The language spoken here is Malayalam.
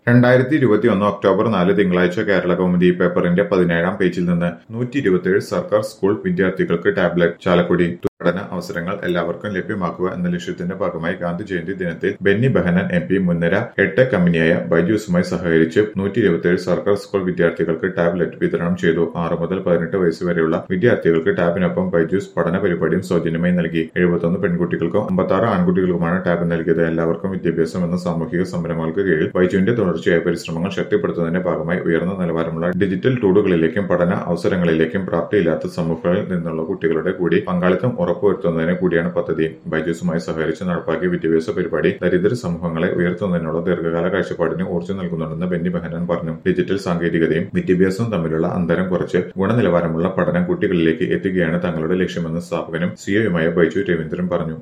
രണ്ടായിരത്തി ഇരുപത്തിയൊന്ന് ഒക്ടോബർ നാല് തിങ്കളാഴ്ച കേരള കൗമുദി പേപ്പറിന്റെ പതിനേഴാം പേജിൽ നിന്ന് നൂറ്റി ഇരുപത്തിയേഴ് സർക്കാർ സ്കൂൾ വിദ്യാർത്ഥികൾക്ക് ടാബ്ലറ്റ് ചാലക്കുടി പഠന അവസരങ്ങൾ എല്ലാവർക്കും ലഭ്യമാക്കുക എന്ന ലക്ഷ്യത്തിന്റെ ഭാഗമായി ഗാന്ധി ജയന്തി ദിനത്തിൽ ബെന്നി ബെഹനൻ എം പി മുൻനിര എട്ട് കമ്പനിയായ ബൈജൂസുമായി സഹകരിച്ച് നൂറ്റി ഇരുപത്തിയേഴ് സർക്കാർ സ്കൂൾ വിദ്യാർത്ഥികൾക്ക് ടാബ്ലറ്റ് വിതരണം ചെയ്തു ആറ് മുതൽ പതിനെട്ട് വയസ്സ് വരെയുള്ള വിദ്യാർത്ഥികൾക്ക് ടാബിനൊപ്പം ബൈജൂസ് പഠന പരിപാടിയും സൗജന്യമായി നൽകി എഴുപത്തൊന്ന് പെൺകുട്ടികൾക്കും അമ്പത്താറ് ആൺകുട്ടികൾക്കുമാണ് ടാബ് നൽകിയത് എല്ലാവർക്കും വിദ്യാഭ്യാസം എന്ന സാമൂഹിക സംരംഭങ്ങൾക്ക് കീഴിൽ ബൈജുവിന്റെ തുടർച്ചയായ പരിശ്രമങ്ങൾ ശക്തിപ്പെടുത്തുന്നതിന്റെ ഭാഗമായി ഉയർന്ന നിലവാരമുള്ള ഡിജിറ്റൽ ടൂളുകളിലേക്കും പഠന അവസരങ്ങളിലേക്കും പ്രാപ്തിയില്ലാത്ത സമൂഹങ്ങളിൽ നിന്നുള്ള കുട്ടികളുടെ കൂടി പങ്കാളിത്തം ഉറപ്പുവരുത്തുന്നതിന് കൂടിയാണ് പദ്ധതി ബൈജൂസുമായി സഹകരിച്ച് നടപ്പാക്കിയ വിദ്യാഭ്യാസ പരിപാടി ദരിദ്ര സമൂഹങ്ങളെ ഉയർത്തുന്നതിനുള്ള ദീർഘകാല കാഴ്ചപ്പാടിന് ഊർജ്ജം നൽകുന്നുണ്ടെന്ന് ബെന്നി ബെഹനാൻ പറഞ്ഞു ഡിജിറ്റൽ സാങ്കേതികതയും വിദ്യാഭ്യാസവും തമ്മിലുള്ള അന്തരം കുറച്ച് ഗുണനിലവാരമുള്ള പഠനം കുട്ടികളിലേക്ക് എത്തുകയാണ് തങ്ങളുടെ ലക്ഷ്യമെന്ന് സ്ഥാപകനും സിഒയുമായ ബൈജു രവീന്ദ്രൻ പറഞ്ഞു